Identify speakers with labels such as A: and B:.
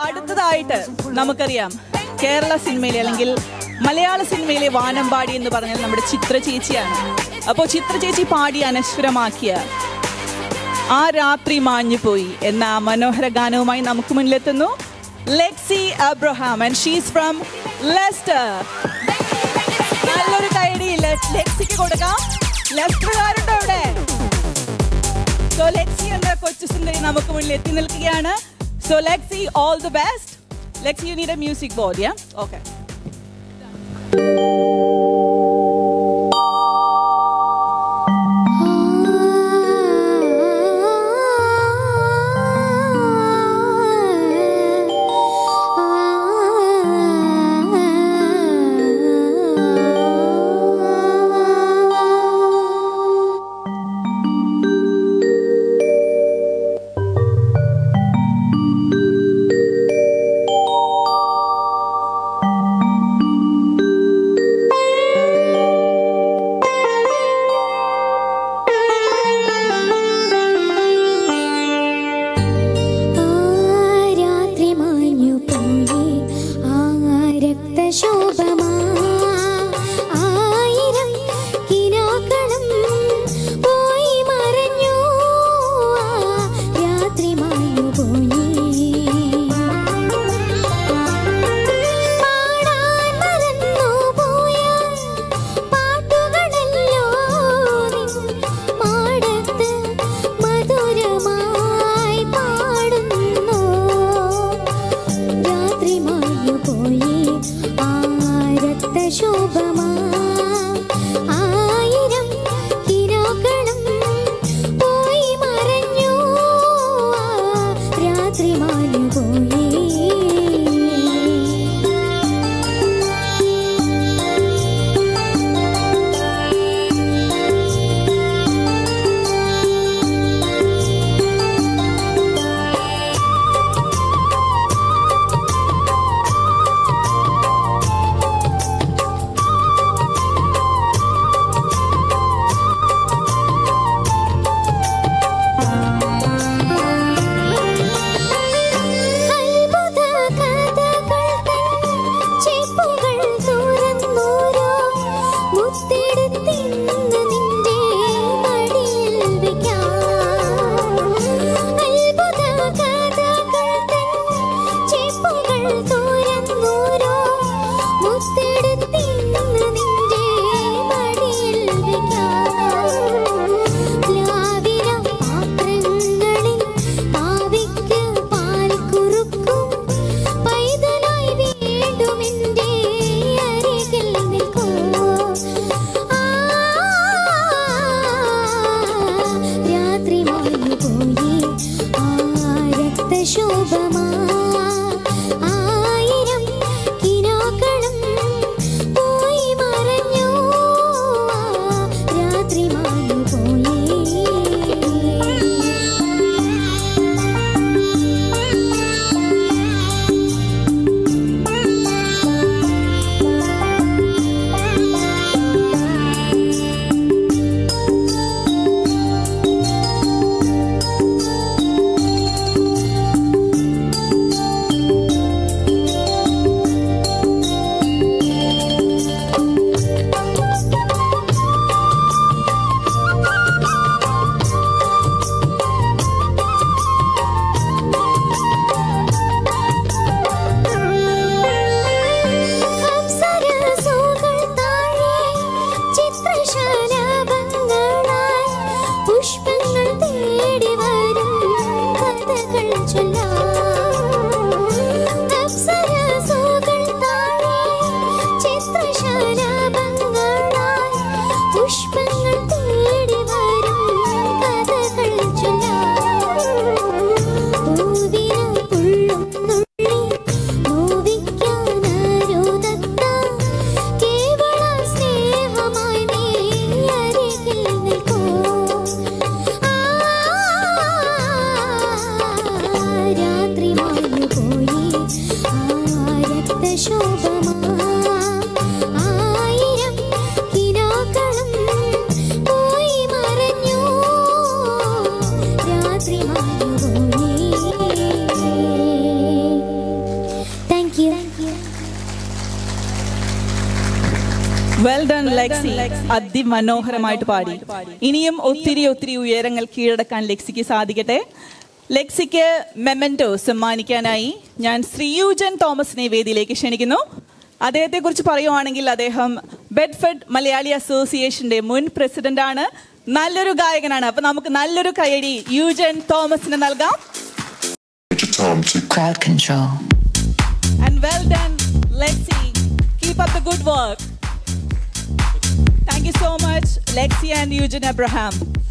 A: അടുത്തതായിട്ട് നമുക്കറിയാം കേരള സിനിമയിലെ അല്ലെങ്കിൽ മലയാള സിനിമയിലെ വാനമ്പാടി എന്ന് പറഞ്ഞാൽ നമ്മുടെ ചിത്ര ചേച്ചിയാണ് അപ്പോൾ ചിത്ര ചേച്ചി പാടി അനശ്വരമാക്കിയ ആ രാത്രി മാഞ്ഞു പോയി എന്ന ആ മനോഹര ഗാനവുമായി നമുക്ക് മുന്നിലെത്തുന്നു Lexi Abraham and she's from Leicester നല്ലൊരു കൈഡി ലെക്സിക്ക് കൊടുക്കാം ലെസ്റ്ററുകാരുണ്ടോ ഇവിടെ സോ ലെക്സി എന്ന കൊച്ചു സുന്ദരി നമുക്ക് മുന്നിൽ എത്തി നിൽക്കുകയാണ് so Lexi all the best Lexi you need a music board yeah okay
B: ആ രാത്രി മാഞ്ഞു പോയി ആ രക്തശോഭമാ ആയിരം കിനാക്കളും പോയി മറഞ്ഞു ആ രാത്രി മാഞ്ഞു പോയി പാടാൻ മറന്നു പോയ പാട്ടുകളല്ലോ നിൻ മാടത്ത് മധുരമായി പാടുന്നു രാത്രി മാഞ്ഞു പോയി ആ രക്തശോഭമാ ആയിരം കിനാക്കളും പോയി മറഞ്ഞു ആ രാത്രി മാഞ്ഞു പോയി അത്ഭുത കഥകൾ തൻ ചെപ്പുകൾ തുറന്നോരോ മുത്തെടുത്തിന്ന് നിന്റെ മടിയിൽ വെക്കാം അത്ഭുത കഥകൾ തൻ ചെപ്പുകൾ തുറന്നോരോ മുത്തെടുത്തിന്ന് നിന്റെ മടിയിൽ വെക്കാം പ്ലാവില പാത്രങ്ങളിൽ പാവിക്ക് പാൽ കുറുക്കും പൈതലായി വീണ്ടും എൻ്റെ അരികിൽ നിൽക്കൂ ആ രാത്രി മാഞ്ഞു പോയി ആ രക്തശോഭമാ ആയിരം കിനാക്കളും പോയി മറഞ്ഞു ആ രാത്രി മാഞ്ഞു പോയി അപ്സരസുകൾ താഴെ ചിത്രശലഭങ്ങളാൽ പുഷ്പങ്ങൾ തേടി വരും കഥകൾ ചൊല്ലാം അപ്സരസുകൾ താഴെ ചിത്രശലഭങ്ങളാൽ പുഷ്പങ്ങൾ തേടി വരും കഥകൾ ചൊല്ലാം പൂവിന പുള്ളും നുള്ളി നോവിക്കാനരുതത്ത കേവല സ്നേഹമായി നീ അരികിൽ നിൽക്കൂ ആ രാത്രി മാഞ്ഞു പോയി ആ രക്തശോഭമാ ആയിരം കിനാക്കളും പോയി മറഞ്ഞു രാത്രി മാഞ്ഞു പോയി
A: വെൽ ഡൺ ലെക്സി അതിമനോഹരമായിട്ട് പാടി ഇനിയും ഒത്തിരി ഒത്തിരി ഉയരങ്ങൾ കീഴടക്കാൻ ലെക്സിക്ക് സാധിക്കട്ടെ ലെക്സിക്ക് മെമന്റോ സമ്മാനിക്കാനായി ഞാൻ ശ്രീയുജൻ തോമസിനെ വേദിയിലേക്ക് ക്ഷണിക്കുന്നു അദ്ദേഹത്തെ കുറിച്ച് പറയുവാണെങ്കിൽ അദ്ദേഹം ബെഡ്ഫെഡ് മലയാളി അസോസിയേഷന്റെ മുൻ പ്രസിഡന്റ് ആണ് നല്ലൊരു ഗായകനാണ് അപ്പൊ നമുക്ക് നല്ലൊരു കൈയടി യൂജൻ തോമസിന് നൽകാം
C: Tom to
D: Crowd control.
A: And well done, Lexi. Keep up the good work. Thank you so much, Lexi and Eugene Abraham.